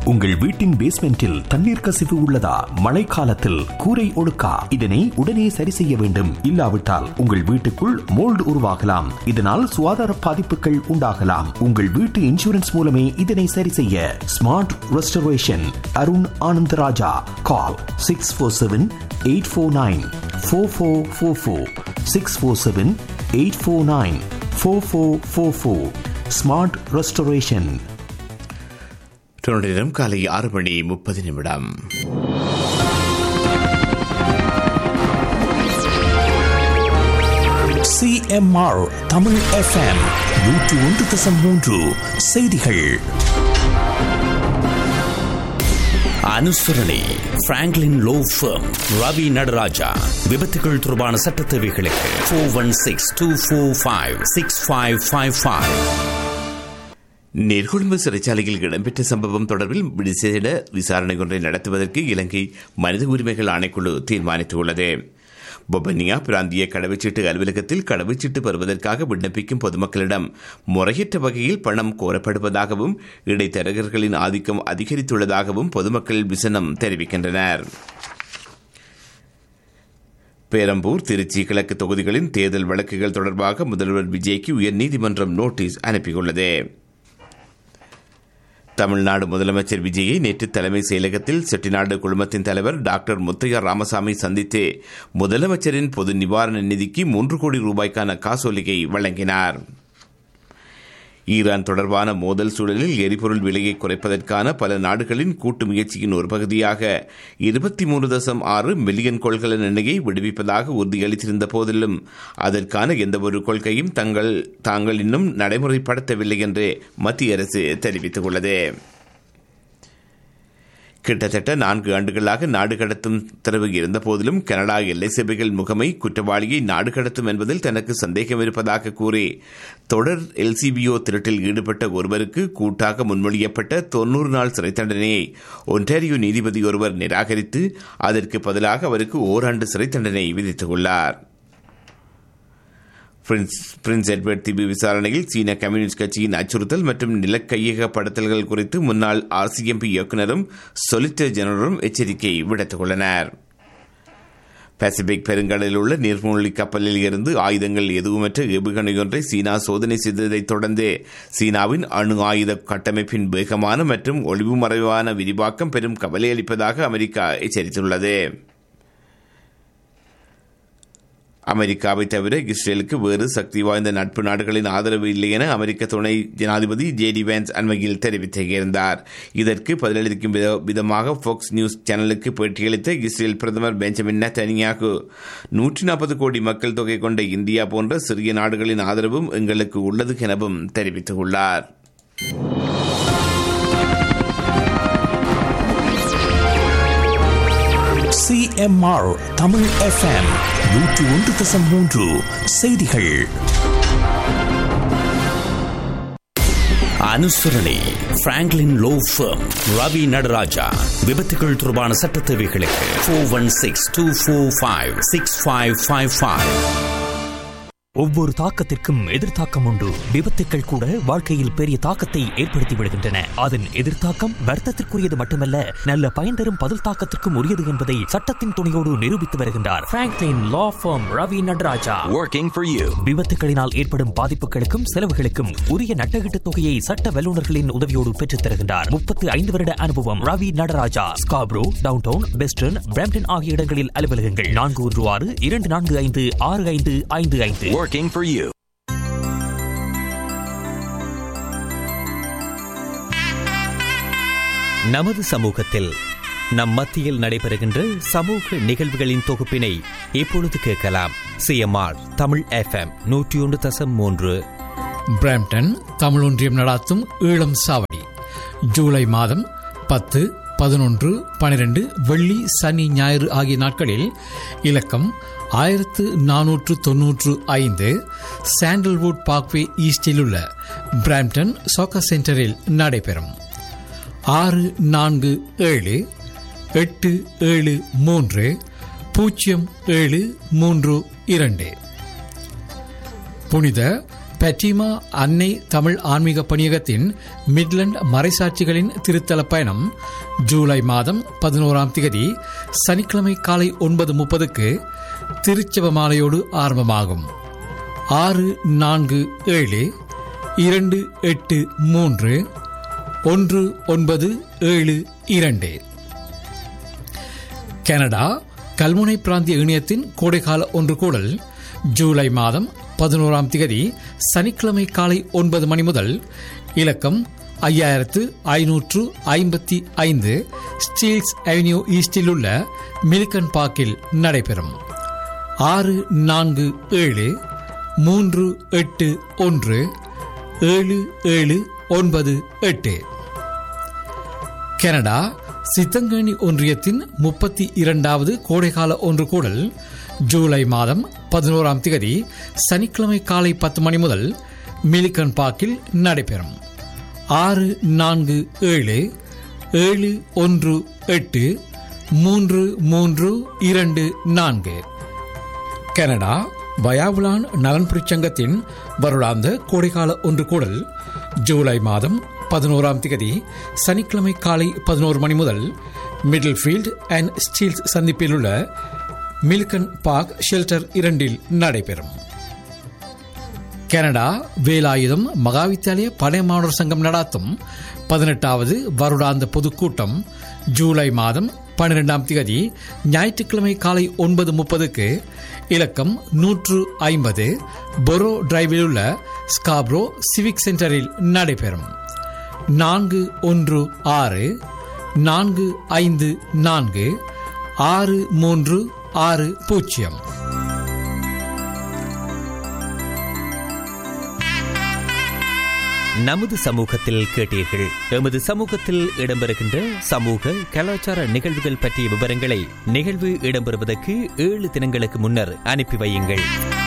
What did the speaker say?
உங்கள் வீட்டின் பேஸ்மெண்டில் தண்ணீர் கசிவு உள்ளதா மழைக்காலத்தில் கூரை ஒழுக்கா இதனை உடனே சரி செய்ய வேண்டும் இல்லாவிட்டால் உங்கள் வீட்டுக்குள் மோல்டு உருவாகலாம் இதனால் சுகாதார பாதிப்புகள் உண்டாகலாம் உங்கள் வீட்டு இன்சூரன்ஸ் மூலமே இதனை சரி செய்ய smart restoration Arun Anandaraja call six four seven eight four nine four four four four six four seven eight four nine four four four four smart restoration நேரம் காலை ஆறு மணி முப்பது நிமிடம் சிஎம்ஆர் தமிழ் எஃப்எம் நூற்று ஒன்று தசம் மூன்று செய்திகள் அனுசரணை Franklin law firm Ravi Nadaraja விபத்துகள் தொடர்பான சட்ட தேவைகளுக்கு four one six two four five six five five five நெற்கொழும்பு சிறைச்சாலையில் இடம்பெற்ற சம்பவம் தொடர்பில் விசேட விசாரணை ஒன்றை நடத்துவதற்கு இலங்கை மனித உரிமைகள் ஆணைக்குழு தீர்மானித்துள்ளது பொபனியா பிராந்திய கடவுச்சீட்டு அலுவலகத்தில் கடவுச்சீட்டு பெறுவதற்காக விண்ணப்பிக்கும் பொதுமக்களிடம் முறையற்ற வகையில் பணம் கோரப்படுவதாகவும் இடைத்தரகர்களின் ஆதிக்கம் அதிகரித்துள்ளதாகவும் பொதுமக்கள் விசனம் தெரிவிக்கின்றனர் பேரம்பூர் திருச்சி கிழக்கு தொகுதிகளின் தேர்தல் வழக்குகள் தொடர்பாக முதல்வர் விஜய்க்கு உயர்நீதிமன்றம் நோட்டீஸ் அனுப்பியுள்ளது தமிழ்நாடு முதலமைச்சர் விஜயை நேற்று தலைமை செயலகத்தில் செட்டிநாடு குழுமத்தின் தலைவர் டாக்டர் முத்தையா ராமசாமி சந்தித்து முதலமைச்சரின் பொது நிவாரண நிதிக்கு மூன்று கோடி ரூபாய்க்கான காசோலிகை வழங்கினார் ஈரான் தொடர்பான மோதல் சூழலில் எரிபொருள் விலையை குறைப்பதற்கான பல நாடுகளின் கூட்டு முயற்சியின் ஒரு பகுதியாக இருபத்தி மூன்று தசம் ஆறு மில்லியன் கொள்கலன் எண்ணெயை விடுவிப்பதாக உறுதியளித்திருந்த போதிலும் அதற்கான எந்தவொரு கொள்கையும் தங்கள் தாங்கள் இன்னும் நடைமுறைப்படுத்தவில்லை என்று மத்திய அரசு தெரிவித்துள்ளது கிட்டத்தட்ட நான்கு ஆண்டுகளாக நாடு கடத்தும் உத்தரவு இருந்த போதிலும் கனடா எல்லை சேவைகள் முகமை குற்றவாளியை நாடு கடத்தும் என்பதில் தனக்கு சந்தேகம் இருப்பதாக கூறி தொடர் எல்சிபிஓ திருட்டில் ஈடுபட்ட ஒருவருக்கு கூட்டாக முன்மொழியப்பட்ட தொன்னூறு நாள் சிறை தண்டனையை ஒன்டாரியோ நீதிபதி ஒருவர் நிராகரித்து அதற்கு பதிலாக அவருக்கு ஓராண்டு சிறை தண்டனை விதித்துள்ளார் பிரின்ஸ் எட்வர்ட் தீவு விசாரணையில் சீன கம்யூனிஸ்ட் கட்சியின் அச்சுறுத்தல் மற்றும் நிலக்கையகப்படுத்தல்கள் குறித்து முன்னாள் ஆர்சிஎம்பி இயக்குநரும் சொலிட்டர் ஜெனரலும் எச்சரிக்கை விடுத்துள்ளனர் பசிபிக் பெருங்கடலில் உள்ள நீர்மூழ்கி கப்பலில் இருந்து ஆயுதங்கள் எதுவுமற்ற ஏவுகணையொன்றை சீனா சோதனை செய்ததைத் தொடர்ந்து சீனாவின் அணு ஆயுத கட்டமைப்பின் வேகமான மற்றும் ஒளிவு மறைவான விரிவாக்கம் பெரும் கவலை அளிப்பதாக அமெரிக்கா எச்சரித்துள்ளது அமெரிக்காவை தவிர இஸ்ரேலுக்கு வேறு சக்தி வாய்ந்த நட்பு நாடுகளின் ஆதரவு இல்லை என அமெரிக்க துணை ஜனாதிபதி ஜே டி வேன்ஸ் அண்மையில் தெரிவித்திருந்தார் இதற்கு பதிலளிக்கும் விதமாக ஃபோக்ஸ் நியூஸ் சேனலுக்கு பேட்டியளித்த இஸ்ரேல் பிரதமர் பெஞ்சமின் நெத்தனியாகு நூற்றி நாற்பது கோடி மக்கள் தொகை கொண்ட இந்தியா போன்ற சிறிய நாடுகளின் ஆதரவும் எங்களுக்கு உள்ளது எனவும் தெரிவித்துள்ளார் சிஎம்ஆர் தமிழ் எஃப்எம் நூற்று ஒன்று தசம் மூன்று செய்திகள் அனுசரணை Franklin law firm Ravi Nadaraja விபத்துகள் தொடர்பான சட்ட தேவைகளுக்கு four one six two four five six five five five ஒவ்வொரு தாக்கத்திற்கும் எதிர்த்தாக்கம் உண்டு விபத்துக்கள் கூட வாழ்க்கையில் பெரிய தாக்கத்தை ஏற்படுத்தி விடுகின்றன அதன் எதிர்த்தாக்கம் வர்த்தத்திற்குரியது மட்டுமல்ல நல்ல பயன் தரும் பதில் தாக்கத்திற்கும் உரியது என்பதை சட்டத்தின் துணையோடு நிரூபித்து வருகின்றார் Franklin law firm Ravi Nadaraja Working for you. விபத்துகளினால் ஏற்படும் பாதிப்புகளுக்கும் செலவுகளுக்கும் உரிய நட்டகீட்டு தொகையை சட்ட வல்லுநர்களின் உதவியோடு பெற்றுத் தருகின்றார் முப்பத்து ஐந்து வருட அனுபவம் Ravi Nadaraja Scarborough downtown western Brampton ஆகிய இடங்களில் அலுவலகங்கள் நான்கு ஒன்று ஆறு இரண்டு நான்கு ஐந்து ஆறு ஐந்து ஐந்து ஐந்து Working for you. நமது சமூகத்தில் நம் மத்தியில் நடைபெறுகின்ற சமூக நிகழ்வுகளின் தொகுப்பினை இப்பொழுது கேட்கலாம் சிஎம்ஆர் தமிழ் எஃப்எம் நூற்றி ஒன்று தசம் மூன்று பிராம்டன் தமிழ் ஒன்றியம் நடாத்தும் ஈழம் சாவடி ஜூலை மாதம் பத்து பதினொன்று பனிரெண்டு வெள்ளி சனி ஞாயிறு ஆகிய நாட்களில் இலக்கம் ஆயிரத்து நானூற்று தொன்னூற்று ஐந்து சாண்டல்வுட் பார்க்வே ஈஸ்டில் உள்ள பிராம்டன் சோக்கர் சென்டரில் நடைபெறும் ஆறு நான்கு ஏழு எட்டு ஏழு மூன்று பூஜ்ஜியம் ஏழு மூன்று இரண்டு புனித பெட்டிமா அன்னை தமிழ் ஆன்மீக பணியகத்தின் மிட்லண்ட் மறைசாட்சிகளின் திருத்தல பயணம் ஜூலை மாதம் பதினோராம் திகதி சனிக்கிழமை காலை ஒன்பது முப்பதுக்கு திருச்செவ மாலையோடு ஆரம்பமாகும் ஆறு நான்கு ஏழு இரண்டு எட்டு மூன்று ஒன்று ஒன்பது ஏழு இரண்டு கனடா கல்முனை பிராந்திய இணையத்தின் கோடைக்கால ஒன்று கூடல் ஜூலை மாதம் பதினோராம் திகதி சனிக்கிழமை காலை ஒன்பது மணி முதல் இலக்கம் ஐயாயிரத்து ஐநூற்று ஐம்பத்தி ஐந்து ஸ்டீல்ஸ் அவென்யூ ஈஸ்டில் உள்ள மில்கன் பார்க்கில் நடைபெறும் ஆறு நான்கு ஏழு மூன்று எட்டு ஒன்று ஏழு ஏழு ஒன்பது எட்டு கனடா சித்தங்கேணி ஒன்றியத்தின் முப்பத்தி இரண்டாவது கோடைகால ஒன்று கூடல் ஜூலை மாதம் பதினோராம் திகதி சனிக்கிழமை காலை பத்து மணி முதல் மிலிகன் பார்க்கில் நடைபெறும் ஆறு நான்கு ஏழு ஏழு ஒன்று எட்டு மூன்று மூன்று இரண்டு நான்கு கனடா வயாவுலான் நலன்புரி சங்கத்தின் வருடாந்த கோடைகால ஒன்று கூடல் ஜூலை மாதம் பதினோராம் திகதி சனிக்கிழமை காலை பதினோரு மணி முதல் மிடில் ஃபீல்ட் அண்ட் ஸ்டீல்ஸ் சந்திப்பில் உள்ள மில்கன் பார்க் ஷெல்டர் இரண்டில் நடைபெறும் கனடா வேலாயுதம் மகாவித்தியாலய பழைய மாணவர் சங்கம் நடாத்தும் பதினெட்டாவது வருடாந்த பொதுக்கூட்டம் ஜூலை மாதம் பன்னிரெண்டாம் திகதி ஞாயிற்றுக்கிழமை காலை ஒன்பது முப்பதுக்கு இலக்கம் நூற்று ஐம்பது பொரோ டிரைவில் உள்ள ஸ்காப்ரோ சிவிக் சென்டரில் நடைபெறும் நான்கு ஒன்று ஆறு நான்கு ஐந்து நான்கு ஆறு மூன்று ஆறு பூஜ்ஜியம் நமது சமூகத்தில் கேட்டீர்கள் எமது சமூகத்தில் இடம்பெறுகின்ற சமூக கலாச்சார நிகழ்வுகள் பற்றிய விவரங்களை நிகழ்வு இடம்பெறுவதற்கு ஏழு தினங்களுக்கு முன்னர் அனுப்பி வையுங்கள்